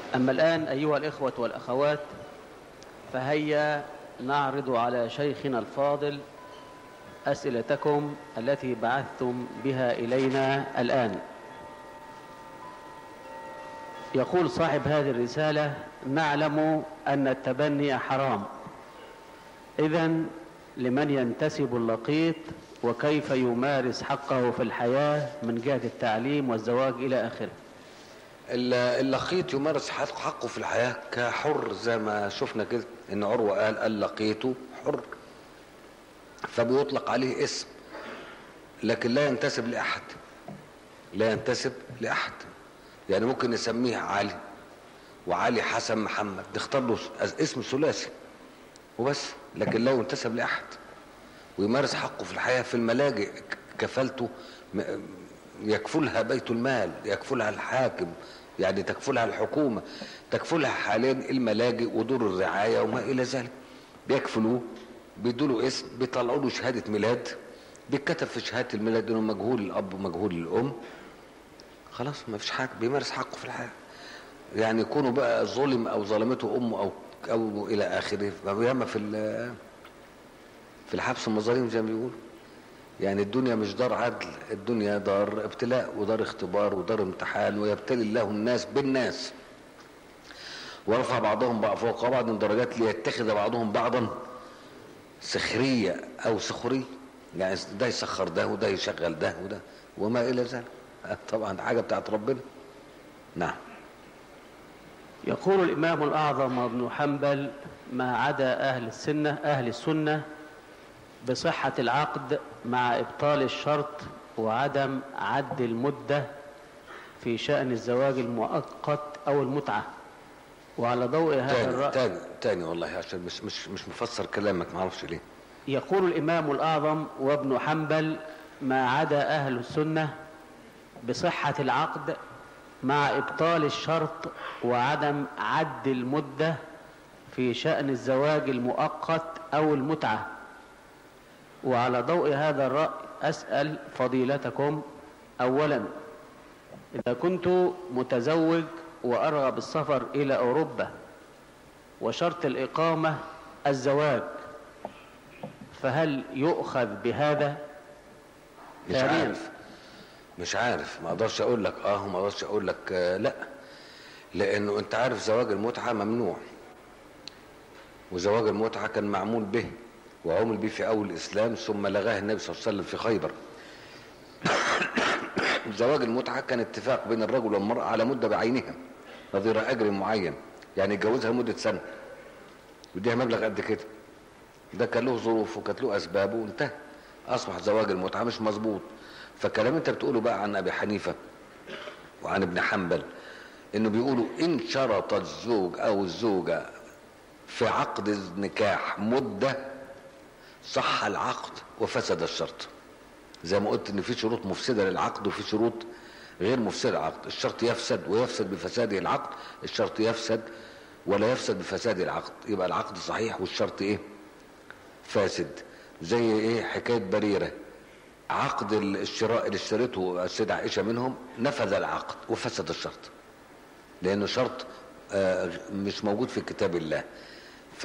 أما الآن أيها الإخوة والأخوات فهيا نعرض على شيخنا الفاضل أسئلتكم التي بعثتم بها إلينا الآن يقول صاحب هذه الرسالة نعلم أن التبني حرام إذا لمن ينتسب اللقيط وكيف يمارس حقه في الحياة من جهة التعليم والزواج إلى آخره اللقيط يمارس حقه في الحياة كحر زي ما شفنا كده ان عروة قال اللقيط حر فبيطلق عليه اسم لكن لا ينتسب لأحد لا ينتسب لأحد يعني ممكن نسميه علي وعلي حسن محمد نختار له اسم ثلاثي وبس لكن لا ينتسب لأحد ويمارس حقه في الحياة في الملاجئ كفالته يكفلها بيت المال يكفلها الحاكم يعني تكفلها الحكومة تكفلها حاليا الملاجئ ودور الرعاية وما إلى ذلك بيكفلوه بيدوا له اسم بيطلعوا له شهادة ميلاد بيتكتب في شهادة الميلاد انه مجهول الاب ومجهول الام خلاص ما فيش حاجة بيمارس حقه في الحياة يعني يكونوا بقى ظلم او ظلمته امه او او الى اخره ياما في في الحبس المظالم زي ما بيقولوا يعني الدنيا مش دار عدل الدنيا دار ابتلاء ودار اختبار ودار امتحان ويبتلي الله الناس بالناس ورفع بعضهم بقى فوق بعض الدرجات ليتخذ بعضهم بعضا سخرية او سخرية يعني ده يسخر ده وده يشغل ده وده وما الى ذلك طبعا حاجة بتاعت ربنا نعم يقول الإمام الأعظم ابن حنبل ما عدا أهل السنة أهل السنة بصحة العقد مع إبطال الشرط وعدم عد المدة في شأن الزواج المؤقت أو المتعة وعلى ضوء هذا الرأي تاني تاني والله عشان مش مش مش مفسر كلامك ما اعرفش ليه يقول الإمام الأعظم وابن حنبل ما عدا أهل السنة بصحة العقد مع إبطال الشرط وعدم عد المدة في شأن الزواج المؤقت أو المتعة وعلى ضوء هذا الرأي أسأل فضيلتكم أولا إذا كنت متزوج وأرغب السفر إلى أوروبا وشرط الإقامة الزواج فهل يؤخذ بهذا مش عارف مش عارف ما اقدرش اقول لك اه وما اقدرش اقول لك آه لا لانه انت عارف زواج المتعه ممنوع وزواج المتعه كان معمول به وعمل به في اول الاسلام ثم لغاه النبي صلى الله عليه وسلم في خيبر زواج المتعه كان اتفاق بين الرجل والمراه على مده بعينها نظير اجر معين يعني يتجوزها لمده سنه ويديها مبلغ قد كده ده كان له ظروف وكانت له اسبابه وانتهى اصبح زواج المتعه مش مظبوط فالكلام انت بتقوله بقى عن ابي حنيفه وعن ابن حنبل انه بيقولوا ان شرط الزوج او الزوجه في عقد النكاح مده صح العقد وفسد الشرط زي ما قلت ان في شروط مفسده للعقد وفي شروط غير مفسده للعقد الشرط يفسد ويفسد بفساده العقد الشرط يفسد ولا يفسد بفساد العقد يبقى العقد صحيح والشرط ايه فاسد زي ايه حكايه بريره عقد الشراء اللي اشتريته السيدة عائشة منهم نفذ العقد وفسد الشرط لأنه شرط مش موجود في كتاب الله ف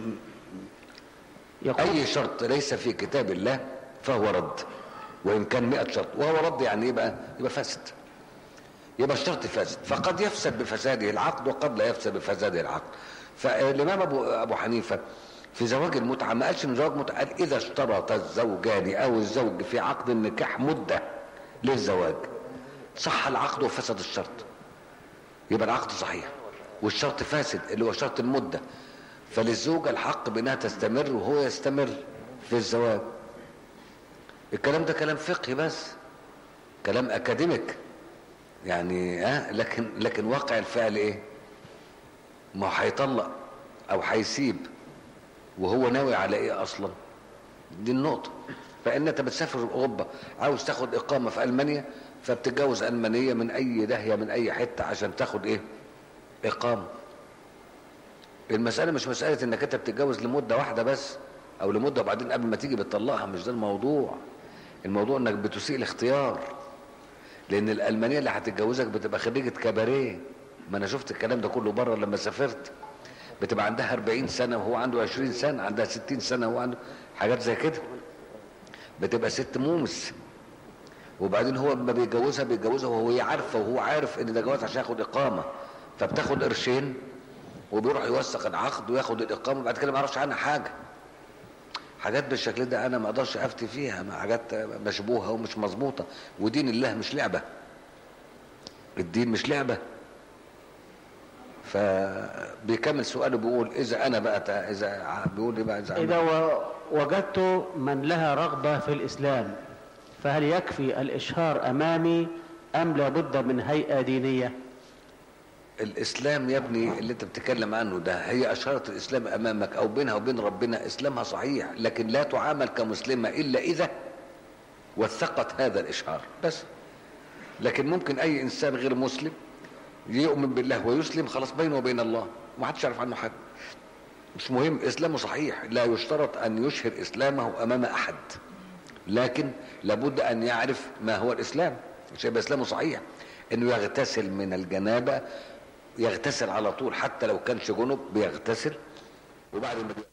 أي شرط ليس في كتاب الله فهو رد وإن كان مئة شرط وهو رد يعني يبقى يبقى فاسد يبقى الشرط فاسد فقد يفسد بفساده العقد وقد لا يفسد بفساده العقد فالإمام أبو, أبو حنيفة في زواج المتعة ما قالش ان زواج متعة قال اذا اشترط الزوجان او الزوج في عقد النكاح مدة للزواج صح العقد وفسد الشرط يبقى العقد صحيح والشرط فاسد اللي هو شرط المدة فللزوجة الحق بانها تستمر وهو يستمر في الزواج الكلام ده كلام فقهي بس كلام اكاديميك يعني اه لكن لكن واقع الفعل ايه ما هو هيطلق او هيسيب وهو ناوي على ايه اصلا دي النقطة فان انت بتسافر اوروبا عاوز تاخد اقامة في المانيا فبتتجوز المانية من اي داهية من اي حتة عشان تاخد ايه اقامة المسألة مش مسألة انك انت بتتجوز لمدة واحدة بس او لمدة وبعدين قبل ما تيجي بتطلقها مش ده الموضوع الموضوع انك بتسيء الاختيار لان الالمانية اللي هتتجوزك بتبقى خريجة كباريه ما انا شفت الكلام ده كله بره لما سافرت بتبقى عندها 40 سنه وهو عنده 20 سنه عندها 60 سنه وهو عنده حاجات زي كده بتبقى ست مومس وبعدين هو لما بيتجوزها بيتجوزها وهو عارفه وهو عارف ان ده جواز عشان ياخد اقامه فبتاخد قرشين وبيروح يوثق العقد وياخد الاقامه وبعد كده ما يعرفش عنها حاجه حاجات بالشكل ده انا ما اقدرش افتي فيها ما حاجات مشبوهه ومش مظبوطه ودين الله مش لعبه الدين مش لعبه فبيكمل سؤاله بيقول اذا انا بقى اذا بيقول ايه بقى اذا, إذا و- وجدت من لها رغبة في الإسلام فهل يكفي الإشهار أمامي أم لابد من هيئة دينية الاسلام يا ابني اللي انت بتتكلم عنه ده هي اشاره الاسلام امامك او بينها وبين ربنا اسلامها صحيح لكن لا تعامل كمسلمه الا اذا وثقت هذا الاشهار بس لكن ممكن اي انسان غير مسلم يؤمن بالله ويسلم خلاص بينه وبين الله ما حدش يعرف عنه حاجه مش مهم اسلامه صحيح لا يشترط ان يشهر اسلامه امام احد لكن لابد ان يعرف ما هو الاسلام مش هيبقى اسلامه صحيح انه يغتسل من الجنابه يغتسل على طول حتى لو كانش جنب بيغتسل وبعد ما بي-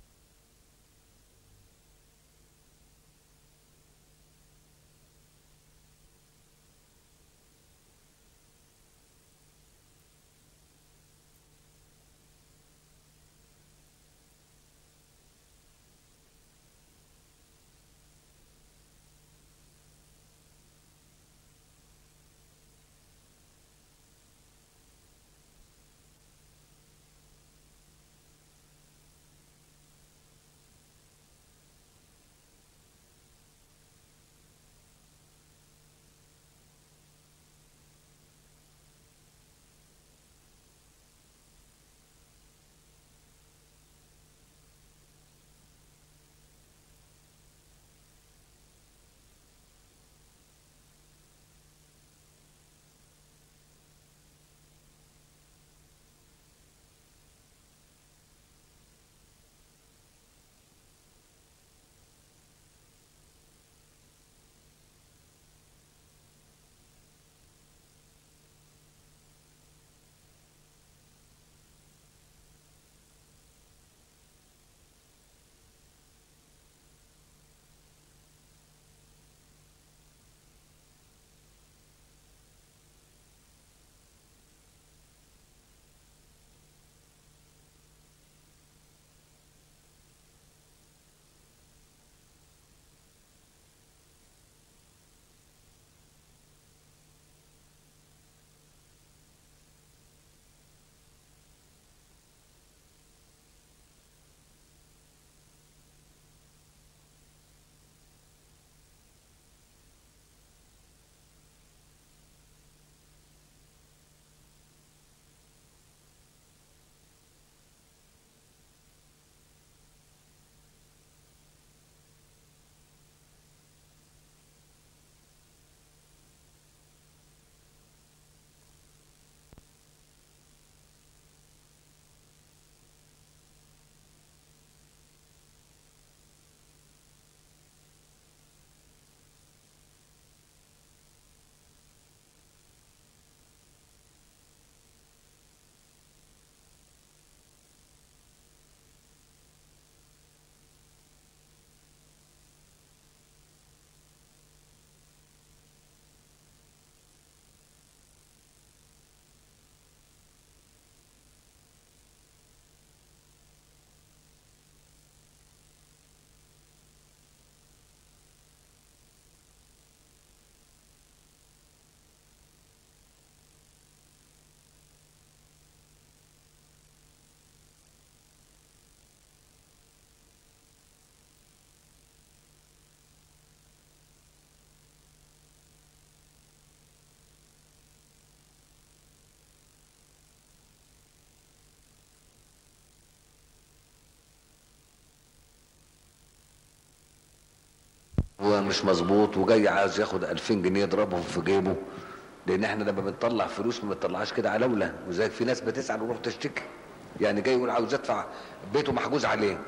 هو مش مظبوط وجاي عايز ياخد 2000 جنيه يضربهم في جيبه لان احنا لما بنطلع فلوس ما بنطلعهاش كده علولة وزي في ناس بتسعى وتروح تشتكي يعني جاي يقول عاوز ادفع بيته محجوز عليه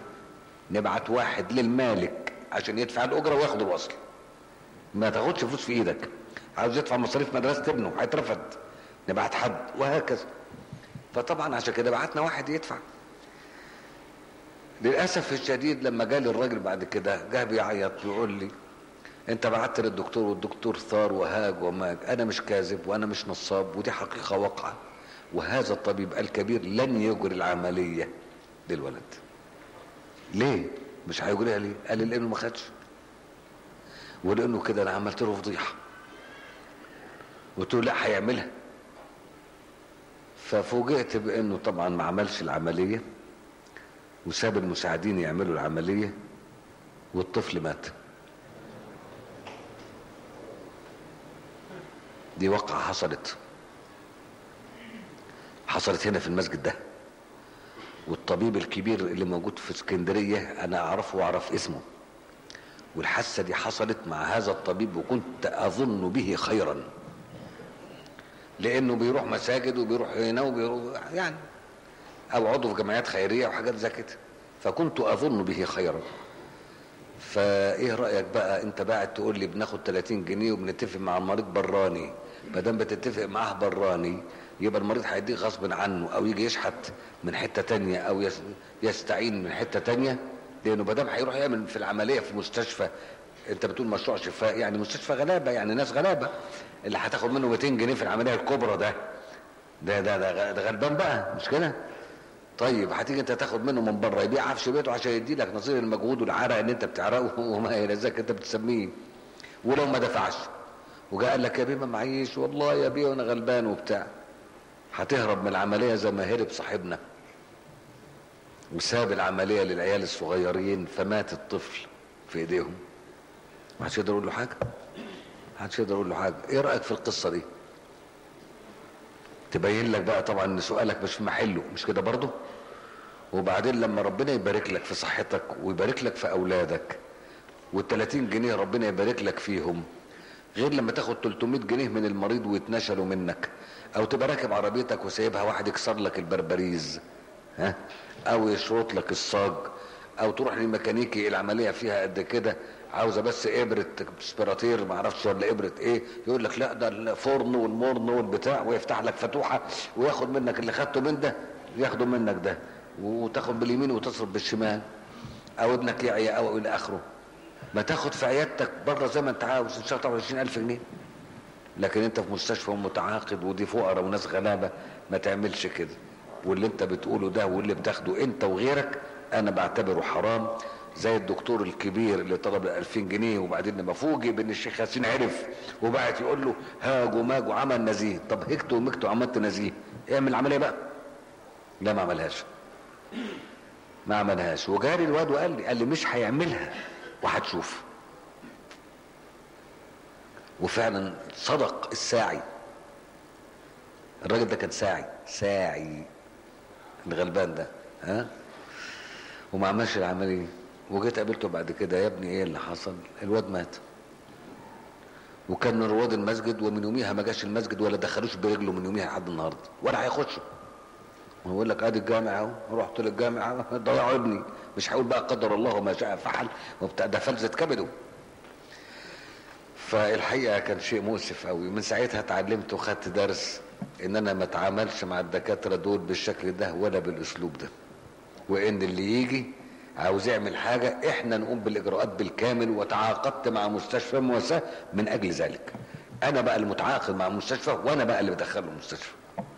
نبعت واحد للمالك عشان يدفع الاجره وياخد الوصل ما تاخدش فلوس في ايدك عاوز يدفع مصاريف مدرسه ابنه هيترفض نبعت حد وهكذا فطبعا عشان كده بعتنا واحد يدفع للاسف الشديد لما جالي الراجل بعد كده جه بيعيط بيقول لي انت بعت للدكتور والدكتور ثار وهاج وماج انا مش كاذب وانا مش نصاب ودي حقيقه واقعه وهذا الطبيب الكبير لن يجري العمليه للولد ليه مش هيجريها ليه قال لي لانه ما خدش ولانه كده انا عملت له فضيحه قلت له لا هيعملها ففوجئت بانه طبعا ما عملش العمليه وساب المساعدين يعملوا العمليه والطفل مات دي واقعة حصلت حصلت هنا في المسجد ده والطبيب الكبير اللي موجود في اسكندرية انا اعرفه واعرف اسمه والحاسة دي حصلت مع هذا الطبيب وكنت اظن به خيرا لانه بيروح مساجد وبيروح هنا وبيروح يعني او عضو في جمعيات خيرية وحاجات زي كده فكنت اظن به خيرا فايه رايك بقى انت باعت تقول لي بناخد 30 جنيه وبنتفق مع المريض براني ما دام بتتفق معاه براني يبقى المريض هيديك غصب عنه او يجي يشحت من حته تانية او يس- يستعين من حته تانية لانه ما دام هيروح يعمل في العمليه في مستشفى انت بتقول مشروع شفاء يعني مستشفى غلابه يعني ناس غلابه اللي هتاخد منه 200 جنيه في العمليه الكبرى ده ده ده ده, ده غلبان بقى مش كده طيب هتيجي انت تاخد منه من بره يبيع عفش بيته عشان يدي لك نظير المجهود والعرق اللي انت بتعرقه وما الى ذلك انت بتسميه ولو ما دفعش وجاء قال لك يا بيه ما معيش والله يا بيه وانا غلبان وبتاع هتهرب من العمليه زي ما هرب صاحبنا وساب العمليه للعيال الصغيرين فمات الطفل في ايديهم ما حدش يقدر يقول له حاجه ما حدش يقدر يقول له حاجه ايه رايك في القصه دي تبين لك بقى طبعا ان سؤالك مش في محله مش كده برضه وبعدين لما ربنا يبارك لك في صحتك ويبارك لك في اولادك وال30 جنيه ربنا يبارك لك فيهم غير لما تاخد 300 جنيه من المريض ويتنشلوا منك او تبقى راكب عربيتك وسايبها واحد يكسر لك البربريز ها او يشرط لك الصاج او تروح للميكانيكي العمليه فيها قد كده عاوزه بس ابره سبيراتير ما اعرفش ولا ابره ايه يقول لك لا ده الفرن والمرن والبتاع ويفتح لك فتوحه وياخد منك اللي خدته من ده ياخده منك ده وتاخد باليمين وتصرف بالشمال او ابنك يعيا او الى اخره ما تاخد في عيادتك بره زي ما انت عاوز ان شاء الله 20000 جنيه لكن انت في مستشفى متعاقد ودي فقراء وناس غلابه ما تعملش كده واللي انت بتقوله ده واللي بتاخده انت وغيرك انا بعتبره حرام زي الدكتور الكبير اللي طلب 2000 جنيه وبعدين لما فوجئ بان الشيخ ياسين عرف وبعت يقول له هاج وماج وعمل نزيه طب هكت ومكت وعملت نزيه اعمل العمليه بقى لا ما عملهاش ما عملهاش وجاري الواد وقال لي قال لي مش هيعملها وهتشوف وفعلا صدق الساعي الراجل ده كان ساعي ساعي الغلبان ده ها وما عملش العمليه وجيت قابلته بعد كده يا ابني ايه اللي حصل الواد مات وكان من رواد المسجد ومن يوميها ما جاش المسجد ولا دخلوش برجله من يوميها لحد النهارده ولا هيخشوا ويقول لك ادي الجامع اهو رحت للجامع ضيعوا ابني مش هقول بقى قدر الله ما شاء فعل وبتاع ده فلذة كبده فالحقيقه كان شيء مؤسف قوي من ساعتها اتعلمت وخدت درس ان انا ما اتعاملش مع الدكاتره دول بالشكل ده ولا بالاسلوب ده وان اللي يجي عاوز يعمل حاجه احنا نقوم بالاجراءات بالكامل وتعاقدت مع مستشفى مواساه من اجل ذلك انا بقى المتعاقد مع المستشفى وانا بقى اللي بدخله المستشفى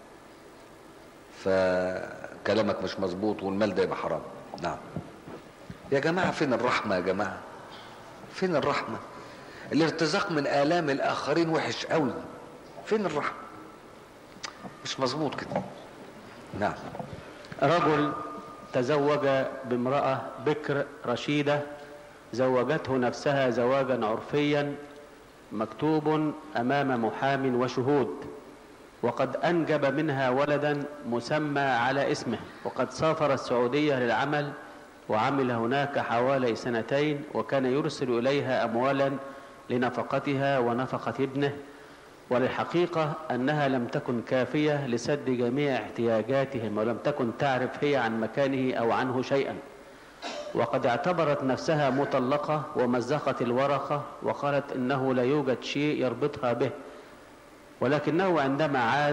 فكلامك مش مظبوط والمال ده يبقى حرام نعم يا جماعه فين الرحمه يا جماعه فين الرحمه الارتزاق من الام الاخرين وحش قوي فين الرحمه مش مظبوط كده نعم رجل تزوج بامرأة بكر رشيدة زوجته نفسها زواجا عرفيا مكتوب أمام محام وشهود وقد أنجب منها ولدا مسمى على اسمه وقد سافر السعودية للعمل وعمل هناك حوالي سنتين وكان يرسل إليها أموالا لنفقتها ونفقة ابنه وللحقيقة أنها لم تكن كافية لسد جميع احتياجاتهم ولم تكن تعرف هي عن مكانه أو عنه شيئا وقد اعتبرت نفسها مطلقة ومزقت الورقة وقالت إنه لا يوجد شيء يربطها به ولكنه عندما عاد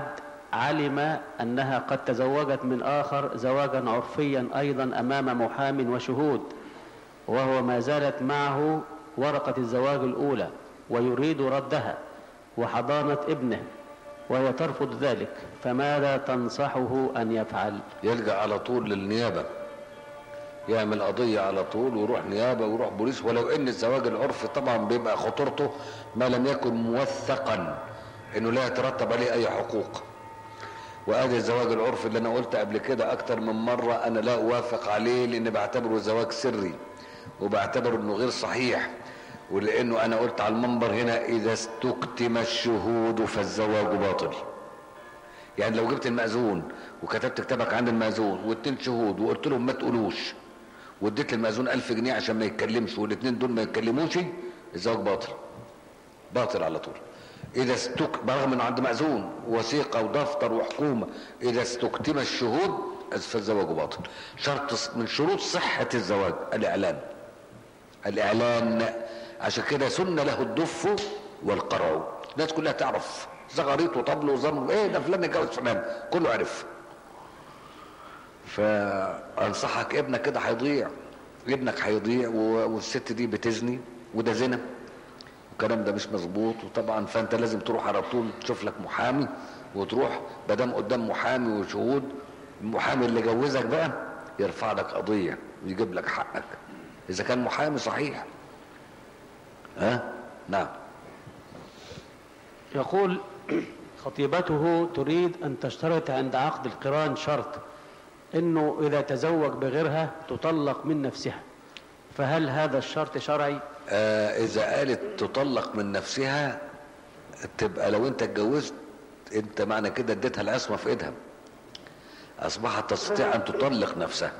علم أنها قد تزوجت من آخر زواجا عرفيا أيضا أمام محام وشهود وهو ما زالت معه ورقة الزواج الأولى ويريد ردها وحضانة ابنه وهي ترفض ذلك فماذا تنصحه أن يفعل يلجأ على طول للنيابة يعمل قضية على طول ويروح نيابة ويروح بوليس ولو ان الزواج العرفي طبعا بيبقى خطورته ما لم يكن موثقا انه لا يترتب عليه اي حقوق وادي الزواج العرفي اللي انا قلت قبل كده اكتر من مرة انا لا اوافق عليه لان بعتبره زواج سري وبعتبره انه غير صحيح ولانه انا قلت على المنبر هنا اذا استكتم الشهود فالزواج باطل يعني لو جبت المأذون وكتبت كتابك عند المأذون واتنين شهود وقلت لهم ما تقولوش واديت للمأذون ألف جنيه عشان ما يتكلمش والاتنين دول ما يتكلموش الزواج باطل باطل على طول إذا استك برغم إنه عند مأذون وثيقة ودفتر وحكومة إذا استكتم الشهود فالزواج باطل شرط من شروط صحة الزواج الإعلان الإعلان عشان كده سن له الدف والقرع الناس كلها تعرف زغاريط وطبل وزمر ايه ده فلان اتجوز فلان كله عرف فانصحك ابنك كده هيضيع ابنك هيضيع والست دي بتزني وده زنا الكلام ده مش مظبوط وطبعا فانت لازم تروح على طول تشوف لك محامي وتروح بدام قدام محامي وشهود المحامي اللي جوزك بقى يرفع لك قضيه ويجيب لك حقك اذا كان محامي صحيح ها نعم يقول خطيبته تريد أن تشترط عند عقد القران شرط أنه إذا تزوج بغيرها تطلق من نفسها فهل هذا الشرط شرعي؟ آه إذا قالت تطلق من نفسها تبقى لو أنت اتجوزت أنت معنى كده اديتها العصمة في إيدها أصبحت تستطيع أن تطلق نفسها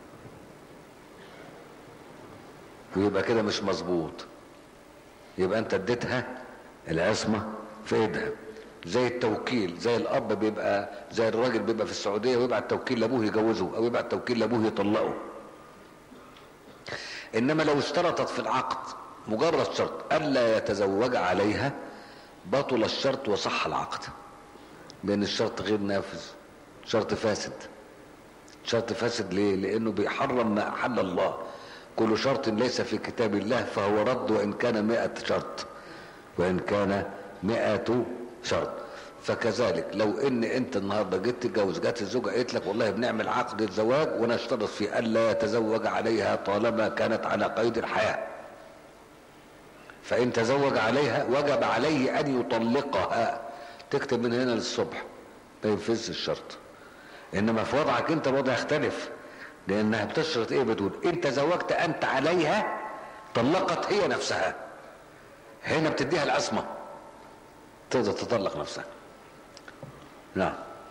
ويبقى كده مش مظبوط يبقى أنت اديتها العصمة في إيدها زي التوكيل زي الاب بيبقى زي الراجل بيبقى في السعوديه ويبعت توكيل لابوه يجوزه او يبعت توكيل لابوه يطلقه انما لو اشترطت في العقد مجرد شرط الا يتزوج عليها بطل الشرط وصح العقد لان الشرط غير نافذ شرط فاسد شرط فاسد ليه لانه بيحرم ما احل الله كل شرط ليس في كتاب الله فهو رد وان كان مئة شرط وان كان مئة شرط فكذلك لو ان انت النهارده جيت تتجوز جات الزوجه قالت لك والله بنعمل عقد الزواج ونشترط في الا يتزوج عليها طالما كانت على قيد الحياه فان تزوج عليها وجب عليه ان يطلقها تكتب من هنا للصبح ما ينفذش الشرط انما في وضعك انت الوضع يختلف لانها بتشرط ايه بتقول ان تزوجت انت عليها طلقت هي نفسها هنا بتديها العصمه تقدر تطلق نفسها نعم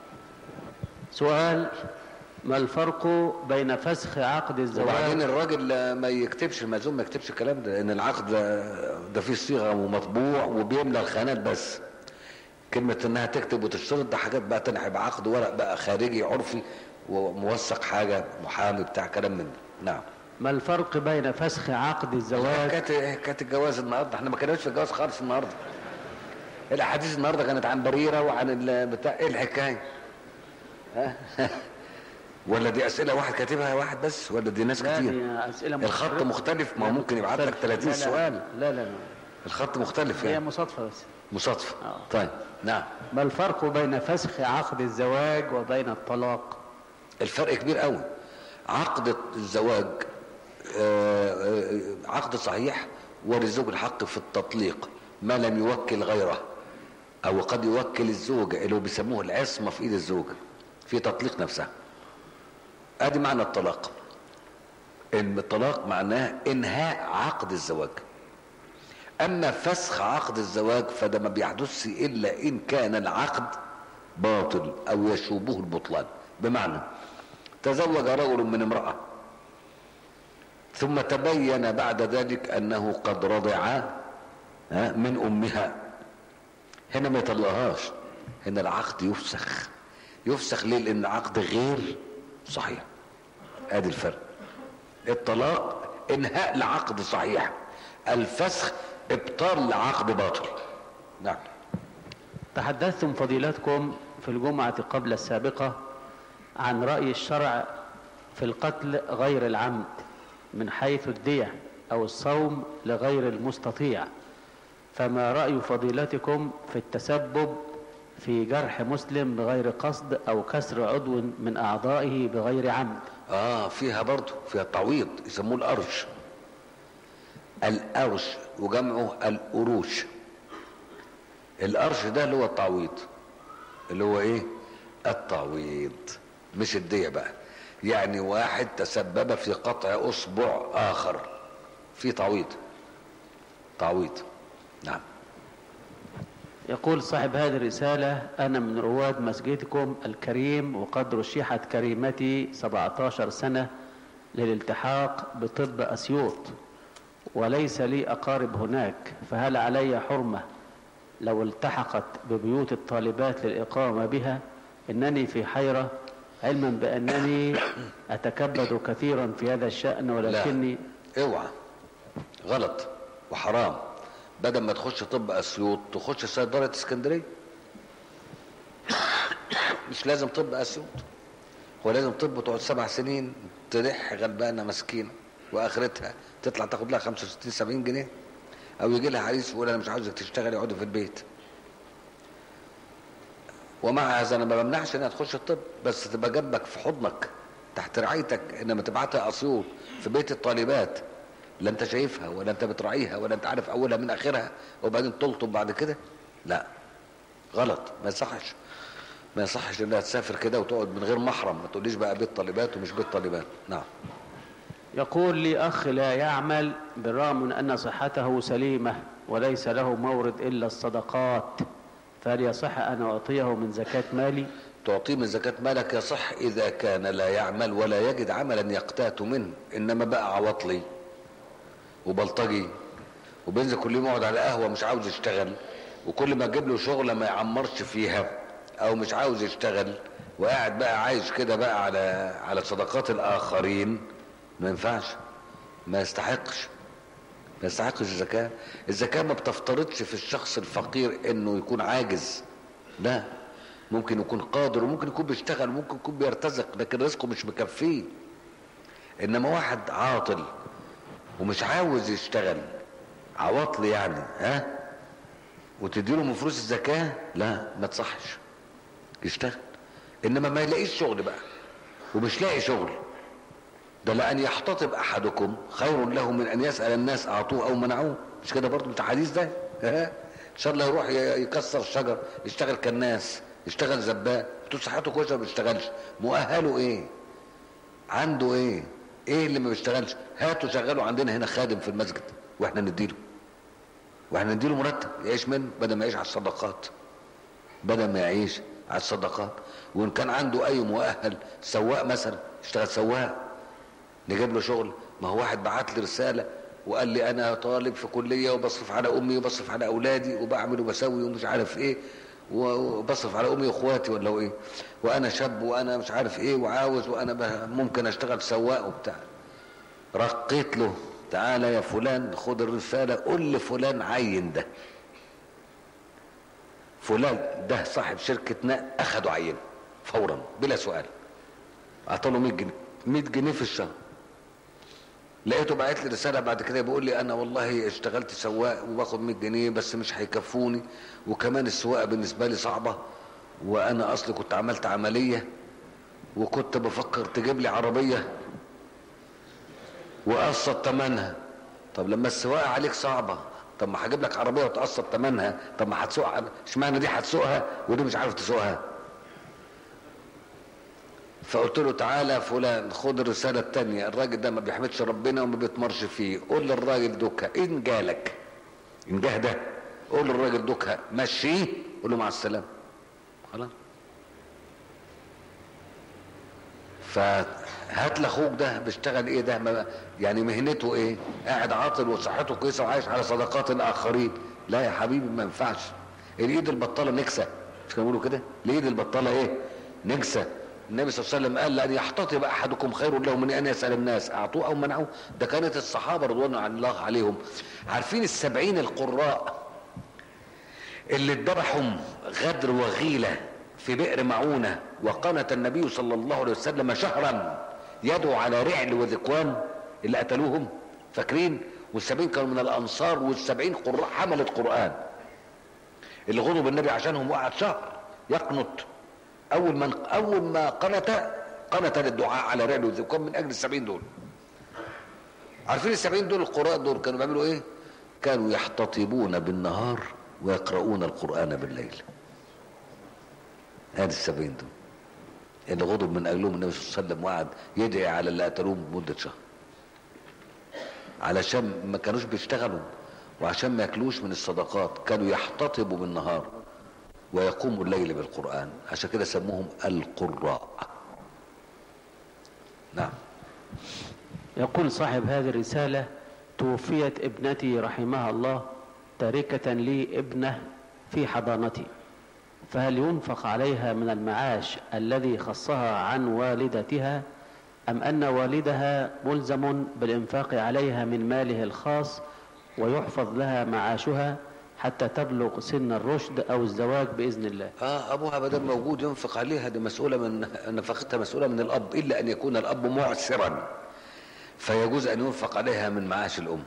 سؤال ما الفرق بين فسخ عقد الزواج وبعدين الراجل ما يكتبش المأذون ما يكتبش الكلام ده لان العقد ده, ده فيه صيغه ومطبوع وبيملى الخانات بس كلمه انها تكتب وتشترط ده حاجات بقى تانية هيبقى عقد ورق بقى خارجي عرفي وموثق حاجه محامي بتاع كلام من ده نعم ما الفرق بين فسخ عقد الزواج كانت كانت الجواز النهارده احنا ما كناش في الجواز خالص النهارده الاحاديث النهارده كانت عن بريره وعن بتاع ايه الحكايه ولا دي اسئله واحد كاتبها واحد بس ولا دي ناس لا كتير دي أسئلة الخط مختلفة. مختلف ما هو لا، ممكن يبعت لك مختلف. 30 لا، لا. سؤال لا لا لا الخط مختلف هي يعني مصادفة بس مصادفه آه. طيب نعم ما الفرق بين فسخ عقد الزواج وبين الطلاق الفرق كبير قوي عقد الزواج آه، آه، عقد صحيح وللزوج الحق في التطليق ما لم يوكل غيره او قد يوكل الزوجة اللي هو بيسموه العصمة في ايد الزوجة في تطليق نفسها ادي معنى الطلاق ان الطلاق معناه انهاء عقد الزواج اما فسخ عقد الزواج فده ما بيحدثش الا ان كان العقد باطل او يشوبه البطلان بمعنى تزوج رجل من امرأة ثم تبين بعد ذلك انه قد رضع ها، من امها هنا ما يطلقهاش هنا العقد يفسخ يفسخ ليه لان العقد غير صحيح ادي الفرق الطلاق انهاء لعقد صحيح الفسخ ابطال لعقد باطل نعم تحدثتم فضيلتكم في الجمعة قبل السابقة عن رأي الشرع في القتل غير العمد من حيث الدية أو الصوم لغير المستطيع فما رأي فضيلتكم في التسبب في جرح مسلم بغير قصد أو كسر عضو من أعضائه بغير عمد اه فيها برضه فيها تعويض يسموه الارش الارش وجمعه القروش الارش ده اللي هو التعويض اللي هو ايه التعويض مش الدية بقى يعني واحد تسبب في قطع اصبع اخر في تعويض تعويض نعم يقول صاحب هذه الرسالة أنا من رواد مسجدكم الكريم وقد رشحت كريمتي 17 سنة للالتحاق بطب أسيوط وليس لي أقارب هناك فهل علي حرمة لو التحقت ببيوت الطالبات للإقامة بها إنني في حيرة علما بأنني أتكبد كثيرا في هذا الشأن ولكني اوعى غلط وحرام بدل ما تخش طب اسيوط تخش صيدله اسكندريه مش لازم طب اسيوط هو لازم طب تقعد سبع سنين تلح غلبانه مسكينه واخرتها تطلع تاخد لها 65 70 جنيه او يجي لها عريس يقول انا مش عاوزك تشتغلي اقعدي في البيت ومع هذا انا ما بمنعش انها تخش الطب بس تبقى جنبك في حضنك تحت رعايتك انما تبعتها اسيوط في بيت الطالبات لا انت شايفها ولا انت بتراعيها ولا انت عارف اولها من اخرها وبعدين تلطم بعد كده لا غلط ما يصحش ما يصحش انها تسافر كده وتقعد من غير محرم ما تقوليش بقى بيت طالبات ومش بيت طالبات نعم يقول لي أخ لا يعمل بالرغم من أن صحته سليمة وليس له مورد إلا الصدقات فهل يصح أن أعطيه من زكاة مالي تعطيه من زكاة مالك يصح إذا كان لا يعمل ولا يجد عملا يقتات منه إنما بقى عواطلي وبلطجي وبينزل كل يوم يقعد على قهوة مش عاوز يشتغل وكل ما تجيب له شغلة ما يعمرش فيها أو مش عاوز يشتغل وقاعد بقى عايش كده بقى على على صدقات الآخرين ما ينفعش ما يستحقش ما يستحقش الزكاة الزكاة ما بتفترضش في الشخص الفقير انه يكون عاجز لا ممكن يكون قادر وممكن يكون بيشتغل وممكن يكون بيرتزق لكن رزقه مش مكفيه انما واحد عاطل ومش عاوز يشتغل عواطل يعني ها وتديله من فلوس الزكاة لا ما تصحش يشتغل انما ما يلاقيش شغل بقى ومش لاقي شغل ده لأن يحتطب أحدكم خير له من أن يسأل الناس أعطوه أو منعوه مش كده برضه بتاع حديث ده إن شاء الله يروح يكسر الشجر يشتغل كالناس يشتغل زباء بتقول صحته كويسة ما بيشتغلش مؤهله إيه عنده إيه إيه اللي ما بيشتغلش هاتوا شغله عندنا هنا خادم في المسجد وإحنا نديله وإحنا نديله مرتب يعيش منه بدل ما يعيش على الصدقات بدل ما يعيش على الصدقات وإن كان عنده أي مؤهل سواق مثلا يشتغل سواق نجيب له شغل ما هو واحد بعت لي رسالة وقال لي انا طالب في كلية وبصرف على امي وبصرف على اولادي وبعمل وبسوي ومش عارف ايه وبصرف على امي واخواتي ولا ايه وانا شاب وانا مش عارف ايه وعاوز وانا ممكن اشتغل سواق وبتاع رقيت له تعالى يا فلان خد الرسالة قول لفلان عين ده فلان ده صاحب شركة نقل اخدوا عينه فورا بلا سؤال اعطوا له 100 جنيه 100 جنيه في الشهر لقيته بعت لي رساله بعد كده بيقول لي انا والله اشتغلت سواق وباخد 100 جنيه بس مش هيكفوني وكمان السواقه بالنسبه لي صعبه وانا اصلي كنت عملت عمليه وكنت بفكر تجيب لي عربيه وقسط ثمنها طب لما السواقه عليك صعبه طب ما هجيب لك عربيه وتقسط ثمنها طب ما هتسوقها اشمعنى دي هتسوقها ودي مش عارف تسوقها فقلت له تعالى فلان خد الرسالة التانية الراجل ده ما بيحمدش ربنا وما بيتمرش فيه قول للراجل دوكا ان جالك ان جه ده قول للراجل دوكا مشيه قول له مع السلامة خلاص فهات لاخوك ده بيشتغل ايه ده ما يعني مهنته ايه قاعد عاطل وصحته كويسه وعايش على صدقات الاخرين لا يا حبيبي ما ينفعش الايد البطاله نكسه مش كانوا بيقولوا كده الايد البطاله ايه نكسه النبي صلى الله عليه وسلم قال لأن يحتطب أحدكم خير له من أن يسأل الناس أعطوه أو منعوه ده كانت الصحابة رضوان الله عليهم عارفين السبعين القراء اللي اتذبحهم غدر وغيلة في بئر معونة وقنت النبي صلى الله عليه وسلم شهرا يدعو على رعل وذكوان اللي قتلوهم فاكرين والسبعين كانوا من الأنصار والسبعين قراء حملة قرآن اللي غضب النبي عشانهم وقعد شهر يقنط أول من أول ما قنت قنت للدعاء على رعل وذكوان من أجل السبعين دول عارفين السبعين دول القراء دول كانوا بيعملوا ايه كانوا يحتطبون بالنهار ويقرؤون القرآن بالليل هذه السبعين دول اللي غضب من اجلهم النبي صلى الله عليه وسلم وقعد يدعي على اللي قتلوهم مده شهر علشان ما كانوش بيشتغلوا وعشان ما ياكلوش من الصدقات كانوا يحتطبوا بالنهار ويقوموا الليل بالقران عشان كده سموهم القراء نعم يقول صاحب هذه الرسالة توفيت ابنتي رحمها الله تاركة لي ابنة في حضانتي فهل ينفق عليها من المعاش الذي خصها عن والدتها أم أن والدها ملزم بالإنفاق عليها من ماله الخاص ويحفظ لها معاشها حتى تبلغ سن الرشد أو الزواج بإذن الله اه ابوها بدل موجود ينفق عليها دي مسؤوله من نفقتها مسؤوله من الاب الا ان يكون الاب معسرا فيجوز ان ينفق عليها من معاش الام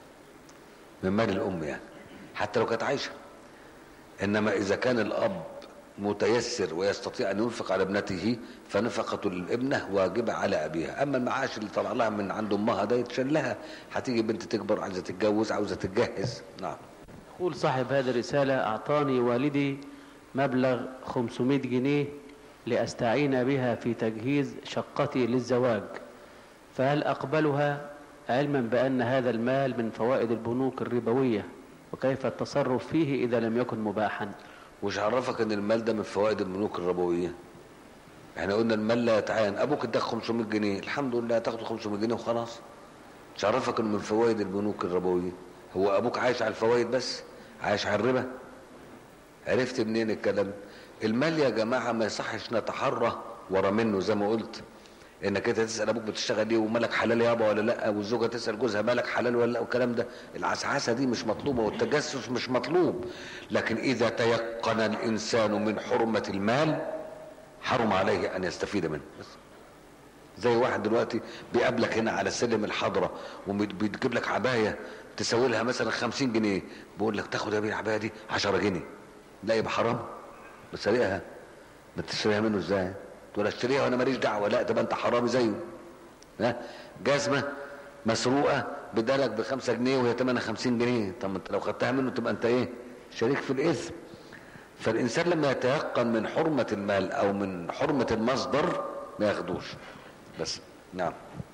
من مال الام يعني حتى لو كانت عايشه انما اذا كان الاب متيسر ويستطيع ان ينفق على ابنته فنفقه الابنه واجبه على ابيها اما المعاش اللي طلع لها من عند امها ده يتشال لها هتيجي بنت تكبر عايزه تتجوز عاوزه تتجهز نعم يقول صاحب هذه الرسالة أعطاني والدي مبلغ 500 جنيه لأستعين بها في تجهيز شقتي للزواج فهل أقبلها علما بأن هذا المال من فوائد البنوك الربوية وكيف التصرف فيه إذا لم يكن مباحا وش عرفك ان المال ده من فوائد البنوك الربويه احنا قلنا المال لا يتعين ابوك اداك 500 جنيه الحمد لله تاخد 500 جنيه وخلاص مش عرفك انه من فوائد البنوك الربويه هو ابوك عايش على الفوائد بس عايش على الربا عرفت منين الكلام المال يا جماعه ما يصحش نتحرى ورا منه زي ما قلت انك انت تسال ابوك بتشتغل ايه ومالك حلال يابا ولا لا والزوجه تسال جوزها مالك حلال ولا لا والكلام ده العسعسه دي مش مطلوبه والتجسس مش مطلوب لكن اذا تيقن الانسان من حرمه المال حرم عليه ان يستفيد منه بس زي واحد دلوقتي بيقابلك هنا على سلم الحضره وبيجيب لك عبايه تساوي لها مثلا 50 جنيه بيقول لك تاخد يا بيه العبايه دي 10 جنيه لا يبقى حرام بتسرقها بتشتريها منه ازاي تقول اشتريها وانا ماليش دعوه لا تبقى انت حرامي زيه ها جزمه مسروقه بدالك ب 5 جنيه وهي ثمنها 50 جنيه طب ما انت لو خدتها منه تبقى انت ايه شريك في الاثم فالانسان لما يتيقن من حرمه المال او من حرمه المصدر ما ياخدوش بس نعم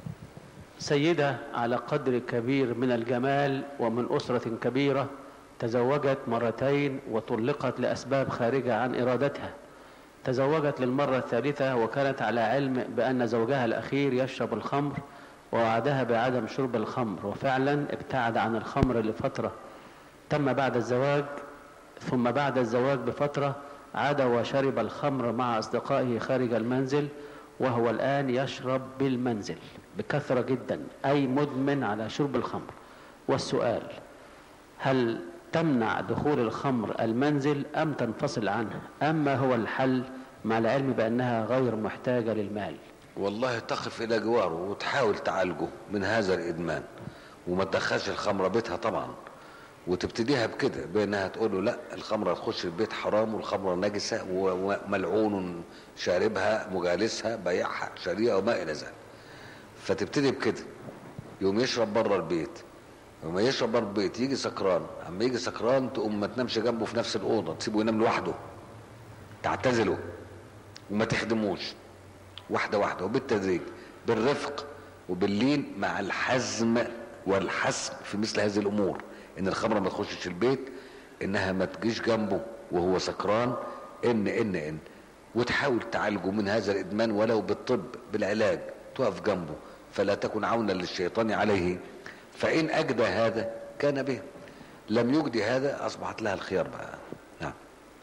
سيدة على قدر كبير من الجمال ومن أسرة كبيرة تزوجت مرتين وطلقت لأسباب خارجة عن إرادتها تزوجت للمرة الثالثة وكانت على علم بأن زوجها الأخير يشرب الخمر ووعدها بعدم شرب الخمر وفعلا ابتعد عن الخمر لفترة تم بعد الزواج ثم بعد الزواج بفترة عاد وشرب الخمر مع أصدقائه خارج المنزل وهو الآن يشرب بالمنزل بكثرة جدا أي مدمن على شرب الخمر والسؤال هل تمنع دخول الخمر المنزل أم تنفصل عنه أما هو الحل مع العلم بأنها غير محتاجة للمال والله تقف الى جواره وتحاول تعالجه من هذا الادمان وما تدخلش الخمره بيتها طبعا وتبتديها بكده بانها تقول له لا الخمره تخش البيت حرام والخمره نجسه وملعون شاربها مجالسها بيعها شاريها وما الى ذلك فتبتدي بكده يقوم يشرب بره البيت وما يشرب بره البيت يجي سكران اما يجي سكران تقوم ما تنامش جنبه في نفس الاوضه تسيبه ينام لوحده تعتزله وما تخدموش واحده واحده وبالتدريج بالرفق وباللين مع الحزم والحسم في مثل هذه الامور ان الخمره ما تخشش البيت انها ما تجيش جنبه وهو سكران ان ان ان وتحاول تعالجه من هذا الادمان ولو بالطب بالعلاج تقف جنبه فلا تكن عونا للشيطان عليه فان اجدى هذا كان به لم يجدي هذا اصبحت لها الخيار بقى نعم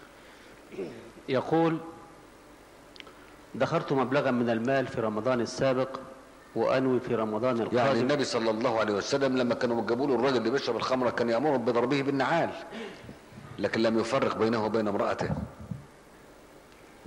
يقول دخرت مبلغا من المال في رمضان السابق وأنوي في رمضان يعني القادم النبي صلى الله عليه وسلم لما كانوا جابوا له الراجل اللي بيشرب الخمره كان يامرهم بضربه بالنعال لكن لم يفرق بينه وبين امراته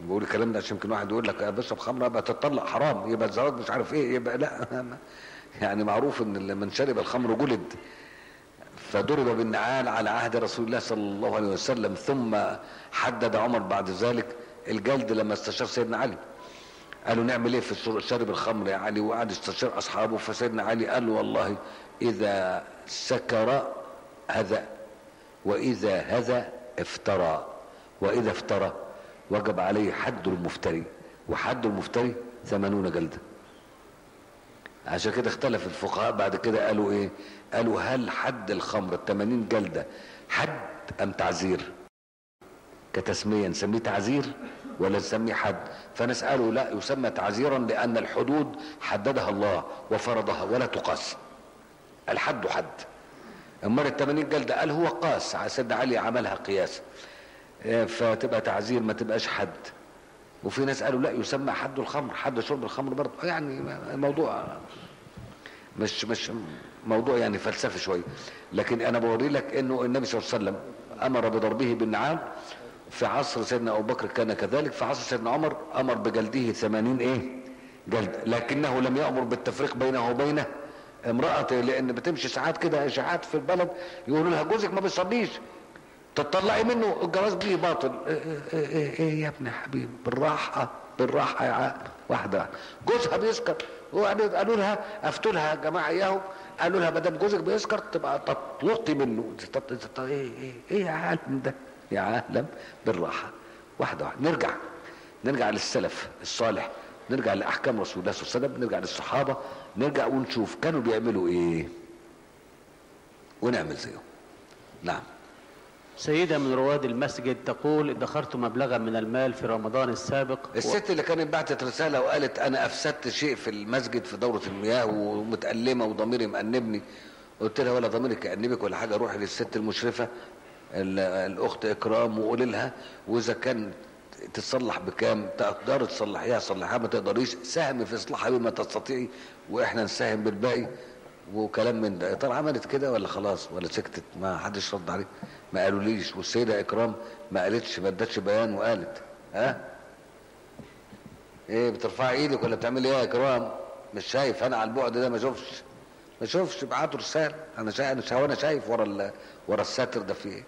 بقول الكلام ده عشان يمكن واحد يقول لك بشرب خمره يبقى تطلق حرام يبقى الزواج مش عارف ايه يبقى لا يعني معروف ان من شرب الخمر جلد فضرب بالنعال على عهد رسول الله صلى الله عليه وسلم ثم حدد عمر بعد ذلك الجلد لما استشار سيدنا علي قالوا نعمل ايه في شرب الخمر يا علي وقعد يستشير اصحابه فسيدنا علي قال والله اذا سكر هذا واذا هذا افترى واذا افترى وجب عليه حد المفتري وحد المفتري ثمانون جلده عشان كده اختلف الفقهاء بعد كده قالوا ايه قالوا هل حد الخمر الثمانين جلدة حد ام تعزير كتسمية نسميه تعزير ولا نسميه حد فناس قالوا لا يسمى تعزيرا لان الحدود حددها الله وفرضها ولا تقاس الحد حد امال الثمانين جلدة قال هو قاس سيدنا علي عملها قياس فتبقى تعزير ما تبقاش حد وفي ناس قالوا لا يسمى حد الخمر حد شرب الخمر برضه يعني الموضوع مش مش موضوع يعني فلسفي شويه لكن انا بوري لك انه النبي صلى الله عليه وسلم امر بضربه بالنعال في عصر سيدنا ابو بكر كان كذلك في عصر سيدنا عمر امر بجلده ثمانين ايه جلد لكنه لم يامر بالتفريق بينه وبين امرأته لان بتمشي ساعات كده اشاعات في البلد يقولوا لها جوزك ما بيصليش تطلعي منه الجواز به باطل ايه, إيه, إيه, إيه يا ابن حبيب بالراحة بالراحة يا عقل واحدة جوزها بيسكر قالوا لها افتوا لها جماعة اياهم قالوا لها ما دام جوزك بيسكر تبقى تطلقي منه ايه ايه ايه يا عالم ده يا عالم بالراحة واحدة واحدة نرجع نرجع للسلف الصالح نرجع لاحكام رسول الله صلى الله عليه وسلم نرجع للصحابة نرجع ونشوف كانوا بيعملوا ايه ونعمل زيهم نعم سيدة من رواد المسجد تقول ادخرت مبلغا من المال في رمضان السابق الست اللي كانت بعتت رسالة وقالت انا افسدت شيء في المسجد في دورة المياه ومتألمة وضميري مأنبني قلت لها ولا ضميرك يأنبك ولا حاجة روحي للست المشرفة الاخت اكرام وقولي لها واذا كان تصلح بكام تقدر تصلحيها صلحها ما تقدريش ساهمي في اصلاحها بما تستطيعي واحنا نساهم بالباقي وكلام من ده طب عملت كده ولا خلاص ولا سكتت ما حدش رد عليه ما قالوليش والسيدة اكرام ما قالتش ما ادتش بيان وقالت ها ايه بترفعي ايدك ولا بتعملي ايه يا اكرام مش شايف انا على البعد ده ما اشوفش ما اشوفش ابعتوا رساله انا شايف انا شايف, أنا شايف ورا ال... ورا الساتر ده في ايه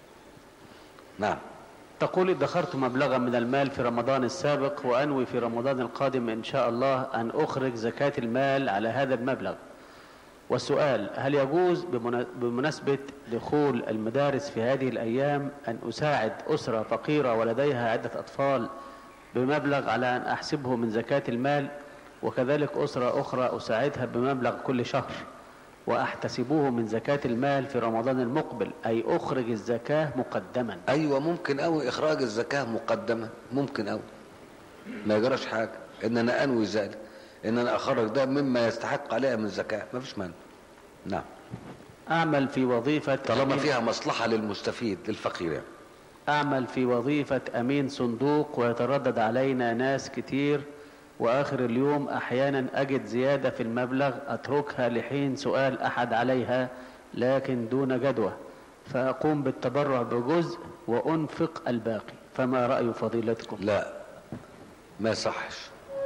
نعم تقول ادخرت مبلغا من المال في رمضان السابق وانوي في رمضان القادم ان شاء الله ان اخرج زكاة المال على هذا المبلغ والسؤال هل يجوز بمناسبة دخول المدارس في هذه الأيام أن أساعد أسرة فقيرة ولديها عدة أطفال بمبلغ على أن أحسبه من زكاة المال وكذلك أسرة أخرى أساعدها بمبلغ كل شهر وأحتسبوه من زكاة المال في رمضان المقبل أي أخرج الزكاة مقدما أيوة ممكن أوي إخراج الزكاة مقدما ممكن أوي ما يجراش حاجة إن أنا أنوي ذلك ان انا اخرج ده مما يستحق عليها من زكاة ما فيش مانع نعم اعمل في وظيفة طالما فيها مصلحة للمستفيد للفقير يعني. اعمل في وظيفة امين صندوق ويتردد علينا ناس كتير واخر اليوم احيانا اجد زيادة في المبلغ اتركها لحين سؤال احد عليها لكن دون جدوى فاقوم بالتبرع بجزء وانفق الباقي فما رأي فضيلتكم لا ما صحش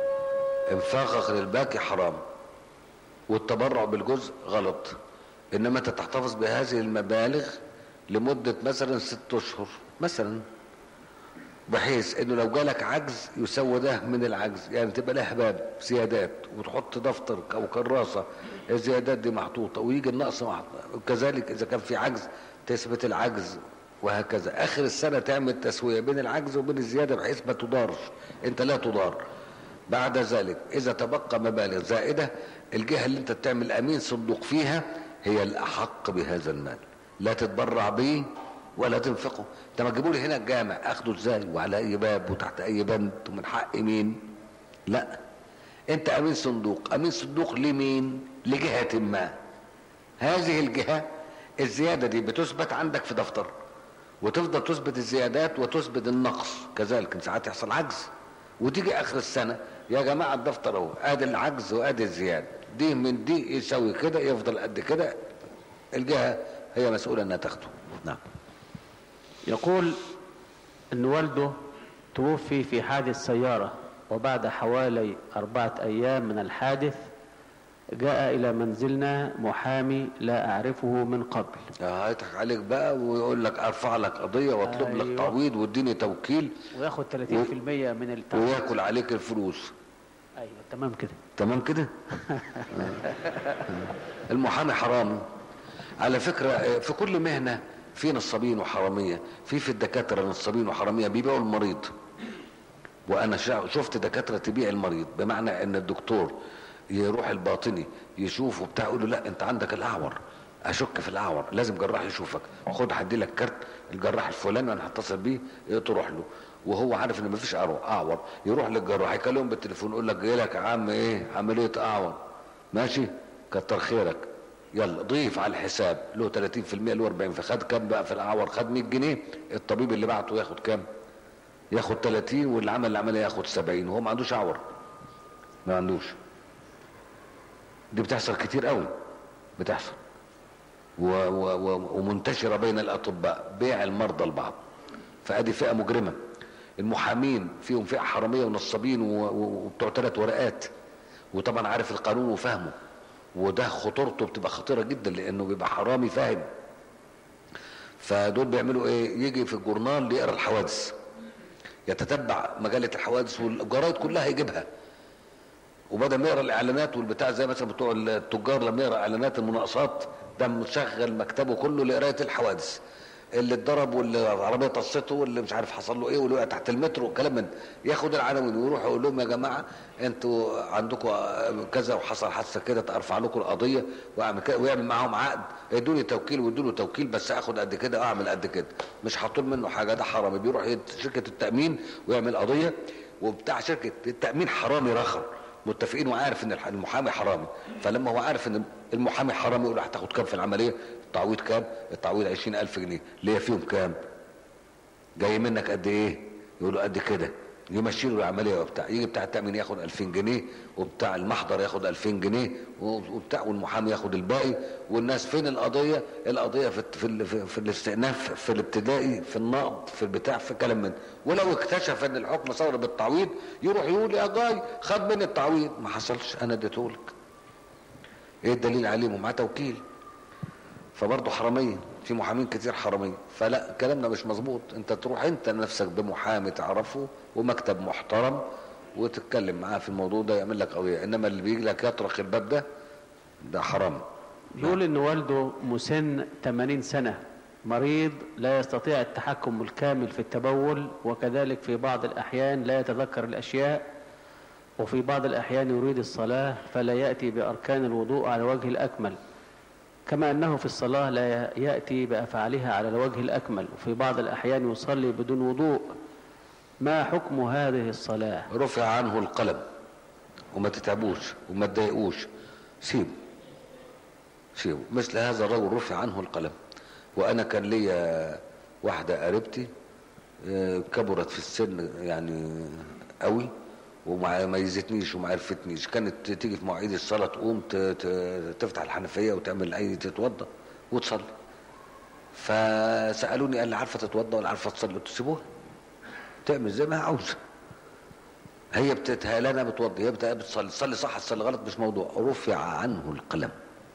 انفاقك للباقي حرام والتبرع بالجزء غلط انما انت تحتفظ بهذه المبالغ لمدة مثلا ست اشهر مثلا بحيث انه لو جالك عجز يسوى ده من العجز يعني تبقى لها باب زيادات وتحط دفتر او كراسة الزيادات دي محطوطة ويجي النقص محطوط وكذلك اذا كان في عجز تثبت العجز وهكذا اخر السنة تعمل تسوية بين العجز وبين الزيادة بحيث ما تضارش انت لا تضار بعد ذلك اذا تبقى مبالغ زائدة الجهة اللي انت بتعمل امين صندوق فيها هي الاحق بهذا المال لا تتبرع به ولا تنفقه انت ما تجيبوا لي هنا الجامع اخده ازاي وعلى اي باب وتحت اي بند ومن حق مين لا انت امين صندوق امين صندوق لمين لجهة ما هذه الجهة الزيادة دي بتثبت عندك في دفتر وتفضل تثبت الزيادات وتثبت النقص كذلك ساعات يحصل عجز وتيجي اخر السنة يا جماعة الدفتر اهو ادي العجز وادي الزيادة دي من دي يسوي كده يفضل قد كده الجهة هي مسؤولة انها تاخده نعم يقول ان والده توفي في حادث سيارة وبعد حوالي أربعة أيام من الحادث جاء إلى منزلنا محامي لا أعرفه من قبل هيضحك عليك بقى ويقول لك ارفع لك قضيه واطلب أيوة. لك تعويض واديني توكيل وياخد 30% من التعويض وياكل عليك الفلوس أيوة تمام كده تمام كده المحامي حرام على فكرة في كل مهنة في نصابين وحرامية في في الدكاترة نصابين وحرامية بيبيعوا المريض وانا شا- شفت دكاترة تبيع المريض بمعنى ان الدكتور يروح الباطني يشوفه بتاع يقول له لا انت عندك الاعور اشك في الاعور لازم جراح يشوفك خد هدي لك كارت الجراح الفلاني انا هتصل بيه إيه، تروح له وهو عارف ان مفيش اعور اعور يروح للجراح يكلمهم بالتليفون يقول لك جاي لك يا عم ايه عمليه اعور ماشي كتر خيرك يلا ضيف على الحساب له 30% له 40 فخد كام بقى في الاعور خد 100 جنيه الطبيب اللي بعته ياخد كام ياخد 30 واللي عمل العمليه ياخد 70 وهو ما عندوش اعور ما عندوش دي بتحصل كتير قوي بتحصل و و و ومنتشره بين الاطباء بيع المرضى لبعض فادي فئه مجرمه المحامين فيهم فئه حراميه ونصابين و- و- وبتوع ثلاث ورقات وطبعا عارف القانون وفاهمه وده خطورته بتبقى خطيره جدا لانه بيبقى حرامي فاهم فدول بيعملوا ايه يجي في الجورنال يقرا الحوادث يتتبع مجله الحوادث والجرايد كلها يجيبها وبدل ما يقرا الاعلانات والبتاع زي مثلا بتوع التجار لما يقرا اعلانات المناقصات ده مشغل مكتبه كله لقرايه الحوادث اللي اتضرب واللي العربيه طصته واللي مش عارف حصل له ايه واللي وقع تحت المترو وكلام من ياخد العناوين ويروح يقول لهم يا جماعه انتوا عندكم كذا وحصل حادثه كده ارفع لكم القضيه واعمل كده ويعمل معاهم عقد ادوني توكيل وادوا توكيل بس اخد قد كده واعمل قد كده مش هطول منه حاجه ده حرامي بيروح يد- شركه التامين ويعمل قضيه وبتاع شركه التامين حرامي رخر متفقين وعارف ان الح- المحامي حرامي فلما هو عارف ان المحامي حرامي يقول له هتاخد كام في العمليه التعويض كام التعويض 20000 جنيه ليه فيهم كام جاي منك قد ايه يقول له قد كده يمشي له العمليه وبتاع يجي بتاع التامين ياخد 2000 جنيه وبتاع المحضر ياخد 2000 جنيه وبتاع والمحامي ياخد الباقي والناس فين القضيه القضيه في في, ال- في, في الاستئناف في الابتدائي في النقض في البتاع في كلام من ولو اكتشف ان الحكم صدر بالتعويض يروح يقول يا جاي خد مني التعويض ما حصلش انا اديته لك ايه الدليل عليه ومعاه توكيل فبرضه حراميه في محامين كتير حراميه فلا كلامنا مش مظبوط انت تروح انت نفسك بمحامي تعرفه ومكتب محترم وتتكلم معاه في الموضوع ده يعمل لك قضيه انما اللي بيجي لك يطرق الباب ده ده حرام يقول ان والده مسن 80 سنة مريض لا يستطيع التحكم الكامل في التبول وكذلك في بعض الأحيان لا يتذكر الأشياء وفي بعض الأحيان يريد الصلاة فلا يأتي بأركان الوضوء على الوجه الأكمل كما أنه في الصلاة لا يأتي بأفعالها على الوجه الأكمل وفي بعض الأحيان يصلي بدون وضوء ما حكم هذه الصلاة رفع عنه القلم وما تتعبوش وما تضايقوش سيبه سيبه مثل هذا الرجل رفع عنه القلم وانا كان ليا واحده قريبتي آه، كبرت في السن يعني قوي وما ميزتنيش وما عرفتنيش كانت تيجي في مواعيد الصلاه تقوم ت- ت- تفتح الحنفيه وتعمل اي تتوضا وتصلي فسالوني قال لي عارفه تتوضا ولا عارفه تصلي قلت سيبوها تعمل زي ما هي عاوزه هي بتتهالنا بتوضي هي بت- بتصلي تصلي صح تصلي غلط مش موضوع رفع عنه القلم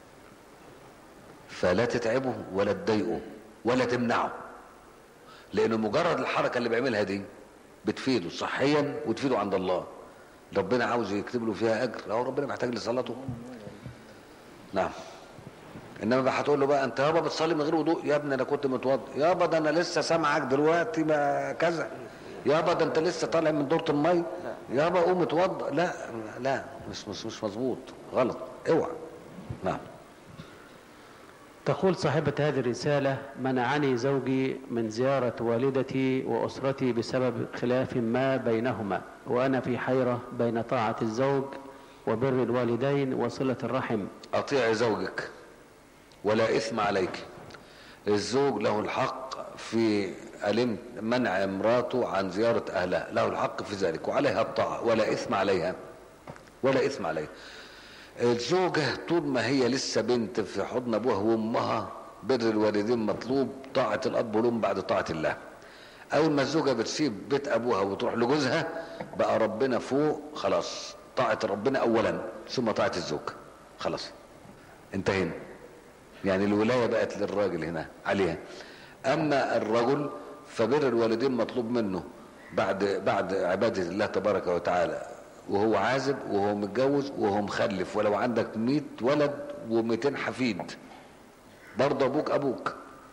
فلا تتعبه ولا تضايقه ولا تمنعه لانه مجرد الحركه اللي بيعملها دي بتفيده صحيا وتفيده عند الله ربنا عاوز يكتب له فيها اجر لو ربنا محتاج لصلاته نعم انما بقى هتقول له بقى انت يابا بتصلي من غير وضوء يا ابني انا كنت متوضي يابا ده انا لسه سامعك دلوقتي ما كذا يابا ده انت لسه طالع من دورة المي يابا قوم اتوضى لا لا مش مش مش مظبوط غلط اوعى نعم تقول صاحبة هذه الرسالة منعني زوجي من زيارة والدتي وأسرتي بسبب خلاف ما بينهما وأنا في حيرة بين طاعة الزوج وبر الوالدين وصلة الرحم اطيعي زوجك ولا اثم عليك الزوج له الحق في ألم منع امراته عن زيارة أهلها له الحق في ذلك وعليها الطاعة ولا إثم عليها ولا إثم عليها الزوجة طول ما هي لسه بنت في حضن أبوها وأمها بر الوالدين مطلوب طاعة الأب والأم بعد طاعة الله اول ما الزوجه بتسيب بيت ابوها وتروح لجوزها بقى ربنا فوق خلاص طاعه ربنا اولا ثم طاعه الزوج خلاص انتهينا يعني الولايه بقت للراجل هنا عليها اما الرجل فبر الوالدين مطلوب منه بعد بعد عباده الله تبارك وتعالى وهو عازب وهو متجوز وهو مخلف ولو عندك 100 ولد و200 حفيد برضه ابوك ابوك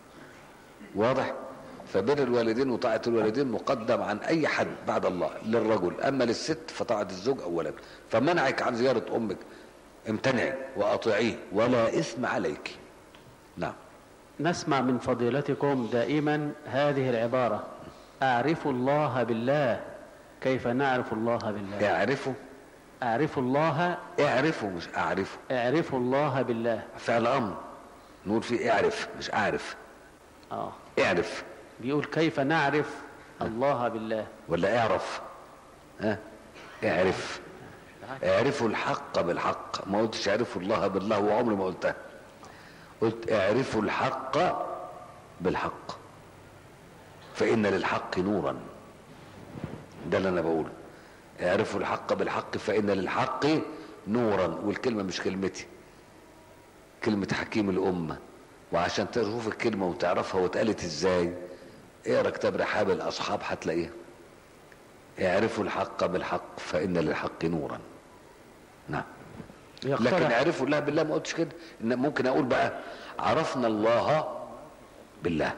واضح فبر الوالدين وطاعة الوالدين مقدم عن أي حد بعد الله للرجل أما للست فطاعة الزوج أولا فمنعك عن زيارة أمك امتنعي وأطيعيه ولا إثم عليك نعم نسمع من فضيلتكم دائما هذه العبارة أعرف الله بالله كيف نعرف الله بالله اعرفوا أعرف الله اعرفوا مش أعرفوا أعرف الله بالله فعل أمر نقول فيه اعرف مش أعرف آه اعرف بيقول كيف نعرف الله بالله ولا اعرف ها اعرف اعرفوا الحق بالحق ما قلتش اعرفوا الله بالله وعمري ما قلتها قلت اعرفوا الحق بالحق فإن للحق نورا ده اللي انا بقوله اعرفوا الحق بالحق فإن للحق نورا والكلمة مش كلمتي كلمة حكيم الأمة وعشان تشوف الكلمة وتعرفها واتقالت ازاي اقرا كتاب رحاب الأصحاب هتلاقيها اعرفوا الحق بالحق فإن للحق نورا نعم لكن يقترح اعرفوا الله بالله ما قلتش كده إن ممكن اقول بقى عرفنا الله بالله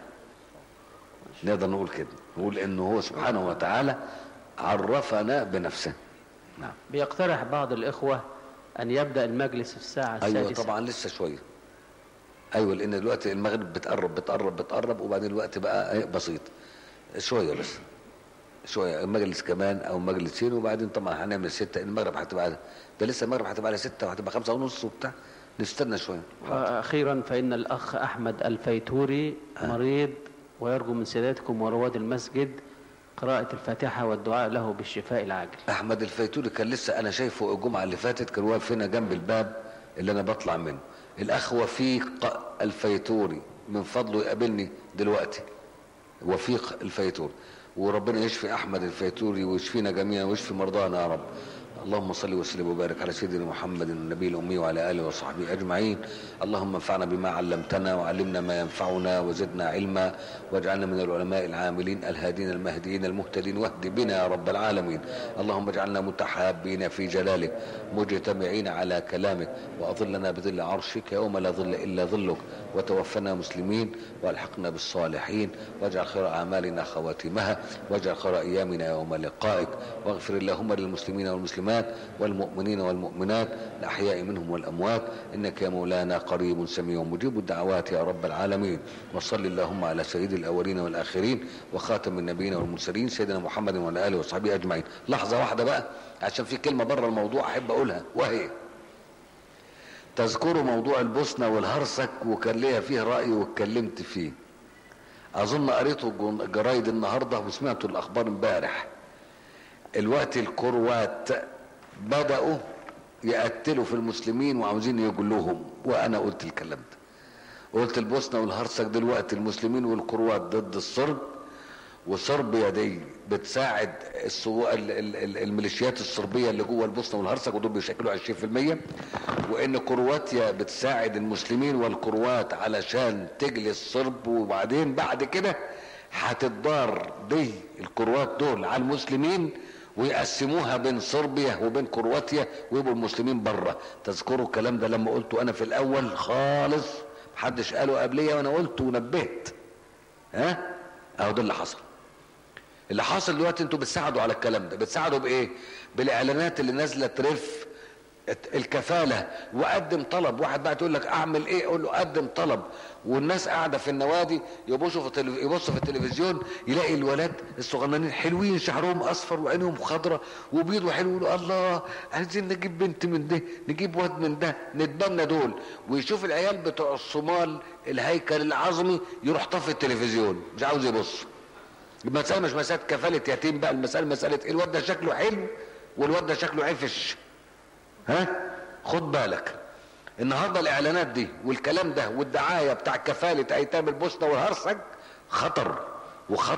نقدر نقول كده نقول انه هو سبحانه وتعالى عرفنا بنفسه نعم بيقترح بعض الإخوة أن يبدأ المجلس الساعة ايوه السادسة طبعا لسه شويه ايوه لان دلوقتي المغرب بتقرب بتقرب بتقرب وبعدين الوقت بقى إيه بسيط شويه بس شويه مجلس كمان او مجلسين وبعدين طبعا هنعمل ستة المغرب هتبقى على- ده لسه المغرب هتبقى على ستة وهتبقى خمسة ونص وبتاع نستنى شويه وأخيرا فإن الأخ أحمد الفيتوري مريض ويرجو من سيادتكم ورواد المسجد قراءة الفاتحة والدعاء له بالشفاء العاجل احمد الفيتوري كان لسه انا شايفه الجمعه اللي فاتت كان واقف هنا جنب الباب اللي انا بطلع منه الاخ وفيق الفيتوري من فضله يقابلني دلوقتي وفيق الفيتوري وربنا يشفي احمد الفيتوري ويشفينا جميعا ويشفي مرضانا يا رب اللهم صل وسلم وبارك على سيدنا محمد النبي الامي وعلى اله وصحبه اجمعين اللهم انفعنا بما علمتنا وعلمنا ما ينفعنا وزدنا علما واجعلنا من العلماء العاملين الهادين المهديين المهتدين واهد بنا يا رب العالمين اللهم اجعلنا متحابين في جلالك مجتمعين على كلامك واظلنا بظل عرشك يوم لا ظل الا ظلك وتوفنا مسلمين والحقنا بالصالحين واجعل خير اعمالنا خواتمها واجعل خير ايامنا يوم لقائك واغفر اللهم للمسلمين والمسلمات والمؤمنين والمؤمنات الاحياء منهم والاموات انك يا مولانا قريب سميع مجيب الدعوات يا رب العالمين وصل اللهم على سيد الاولين والاخرين وخاتم النبيين والمرسلين سيدنا محمد وعلى اله وصحبه اجمعين لحظه واحده بقى عشان في كلمه بره الموضوع احب اقولها وهي تذكروا موضوع البوسنة والهرسك وكان ليا فيه رأي واتكلمت فيه أظن قريته الجن- الجرايد النهاردة وسمعتوا الأخبار امبارح الوقت الكروات بدأوا يقتلوا في المسلمين وعاوزين يجلوهم وأنا قلت الكلام ده قلت البوسنة والهرسك دلوقتي المسلمين والكروات ضد الصرب وصربيا دي بتساعد السو... ال- ال- ال- الميليشيات الصربيه اللي جوه البوسنه والهرسك ودول بيشكلوا 20% وان كرواتيا بتساعد المسلمين والكروات علشان تجلي الصرب وبعدين بعد كده هتتضار دي الكروات دول على المسلمين ويقسموها بين صربيا وبين كرواتيا ويبقوا المسلمين بره تذكروا الكلام ده لما قلته انا في الاول خالص محدش قاله قبليا وانا قلت ونبهت ها اهو ده اللي حصل اللي حاصل دلوقتي انتوا بتساعدوا على الكلام ده بتساعدوا بايه بالاعلانات اللي نازله ترف الكفاله وقدم طلب واحد بقى تقول لك اعمل ايه اقول له قدم طلب والناس قاعده في النوادي يبصوا في التلف... يبصوا في التلفزيون يلاقي الولاد الصغننين حلوين شعرهم اصفر وعينهم خضراء وبيض وحلو يقولوا الله عايزين نجيب بنت من ده نجيب واد من ده نتبنى دول ويشوف العيال بتوع الصومال الهيكل العظمي يروح طفي التلفزيون مش عاوز يبص المسألة مش مسألة كفالة يتيم بقى المسألة مسألة إيه؟ الواد ده شكله حلو والواد ده شكله عفش ها خد بالك النهارده الاعلانات دي والكلام ده والدعايه بتاع كفاله ايتام البوسنه والهرسك خطر وخطا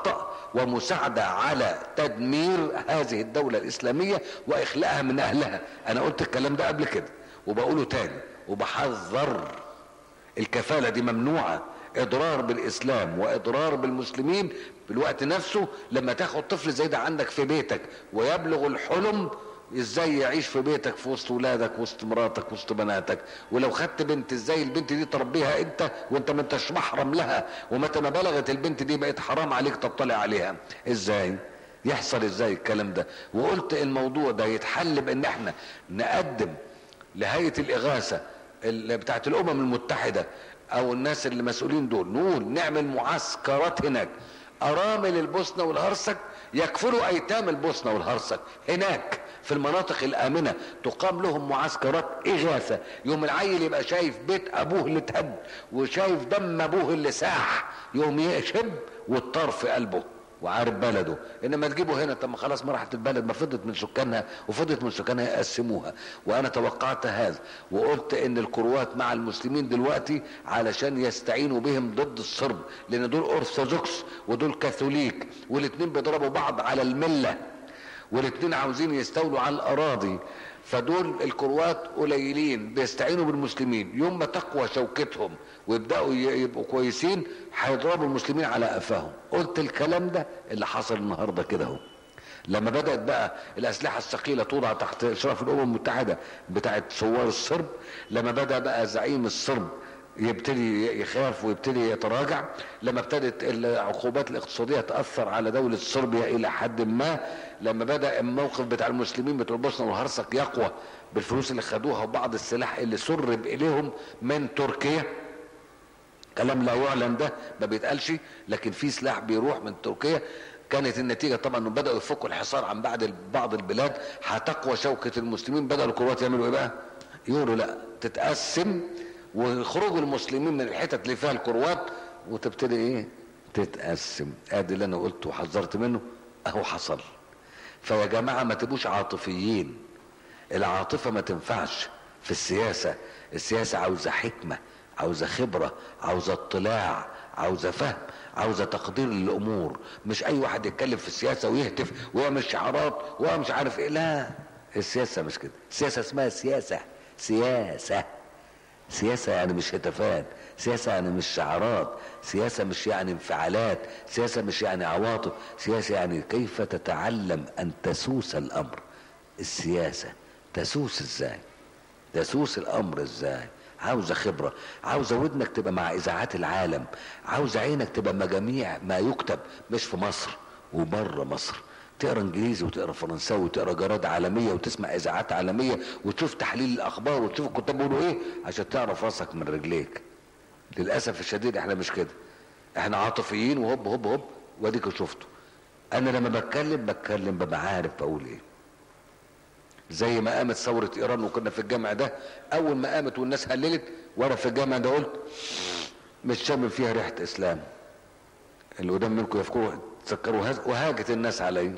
ومساعدة على تدمير هذه الدولة الإسلامية وإخلاءها من أهلها أنا قلت الكلام ده قبل كده وبقوله تاني وبحذر الكفالة دي ممنوعة اضرار بالاسلام واضرار بالمسلمين بالوقت نفسه لما تاخد طفل زي ده عندك في بيتك ويبلغ الحلم ازاي يعيش في بيتك في وسط ولادك وسط مراتك وسط بناتك ولو خدت بنت ازاي البنت دي تربيها انت وانت ما انتش محرم لها ومتى ما بلغت البنت دي بقت حرام عليك تطلع عليها ازاي يحصل ازاي الكلام ده وقلت الموضوع ده يتحل بان احنا نقدم لهيئه الاغاثه بتاعت الامم المتحده او الناس اللي مسؤولين دول نقول نعمل معسكرات هناك ارامل البوسنه والهرسك يكفلوا ايتام البوسنه والهرسك هناك في المناطق الامنه تقام لهم معسكرات اغاثه يوم العيل يبقى شايف بيت ابوه اللي اتهد وشايف دم ابوه اللي ساح يوم يشب والطار في قلبه وعارف بلده انما تجيبه هنا طب ما خلاص ما راحت البلد ما فضت من سكانها وفضت من سكانها يقسموها وانا توقعت هذا وقلت ان الكروات مع المسلمين دلوقتي علشان يستعينوا بهم ضد الصرب لان دول ارثوذكس ودول كاثوليك والاثنين بيضربوا بعض على المله والاثنين عاوزين يستولوا على الاراضي فدول الكروات قليلين بيستعينوا بالمسلمين يوم ما تقوى شوكتهم ويبداوا يبقوا كويسين هيضربوا المسلمين على قفاهم قلت الكلام ده اللي حصل النهارده كده اهو لما بدات بقى الاسلحه الثقيله توضع تحت اشراف الامم المتحده بتاعت ثوار الصرب لما بدا بقى زعيم الصرب يبتدي يخاف ويبتدي يتراجع لما ابتدت العقوبات الاقتصاديه تاثر على دوله صربيا الى حد ما لما بدا الموقف بتاع المسلمين بتوع البوسنه والهرسك يقوى بالفلوس اللي خدوها وبعض السلاح اللي سرب اليهم من تركيا كلام لا يعلن ده ما بيتقالش لكن في سلاح بيروح من تركيا كانت النتيجة طبعا انهم بدأوا يفكوا الحصار عن بعد بعض البلاد هتقوى شوكة المسلمين بدأوا الكروات يعملوا ايه بقى؟ يقولوا لا تتقسم ويخرجوا المسلمين من الحتت اللي فيها الكروات وتبتدي ايه؟ تتقسم ادي اللي انا قلته وحذرت منه اهو حصل فيا جماعة ما تبقوش عاطفيين العاطفة ما تنفعش في السياسة السياسة عاوزة حكمة عاوزة خبرة عاوزة اطلاع عاوزة فهم عاوزة تقدير للأمور مش أي واحد يتكلم في السياسة ويهتف ويعمل شعارات ومش عارف إيه لا السياسة مش كده السياسة اسمها سياسة سياسة سياسة يعني مش هتافات سياسة يعني مش شعارات سياسة مش يعني انفعالات سياسة مش يعني عواطف سياسة يعني كيف تتعلم أن تسوس الأمر السياسة تسوس ازاي تسوس الأمر ازاي عاوزة خبرة عاوزة ودنك تبقى مع إذاعات العالم عاوزة عينك تبقى مجاميع ما يكتب مش في مصر وبره مصر تقرا انجليزي وتقرا فرنساوي وتقرا جرائد عالميه وتسمع اذاعات عالميه وتشوف تحليل الاخبار وتشوف الكتاب بيقولوا ايه عشان تعرف راسك من رجليك للاسف الشديد احنا مش كده احنا عاطفيين وهوب هوب هوب واديك شفته انا لما بتكلم بتكلم ببقى عارف بقول ايه زي ما قامت ثورة ايران وكنا في الجامع ده اول ما قامت والناس هللت وانا في الجامع ده قلت مش شامم فيها ريحة اسلام اللي قدام منكم يفكروا تذكروا وهاجت الناس علي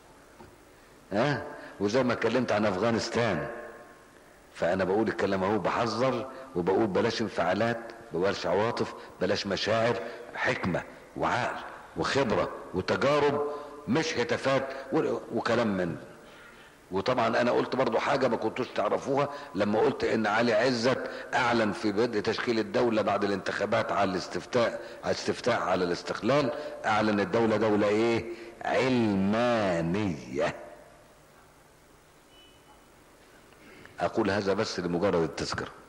ها وزي ما اتكلمت عن افغانستان فانا بقول الكلام اهو بحذر وبقول بلاش انفعالات بلاش عواطف بلاش مشاعر حكمة وعقل وخبرة وتجارب مش هتافات وكلام من وطبعا انا قلت برضو حاجة ما كنتوش تعرفوها لما قلت ان علي عزت اعلن في بدء تشكيل الدولة بعد الانتخابات على الاستفتاء على الاستفتاء على الاستقلال اعلن الدولة دولة ايه علمانية اقول هذا بس لمجرد التذكره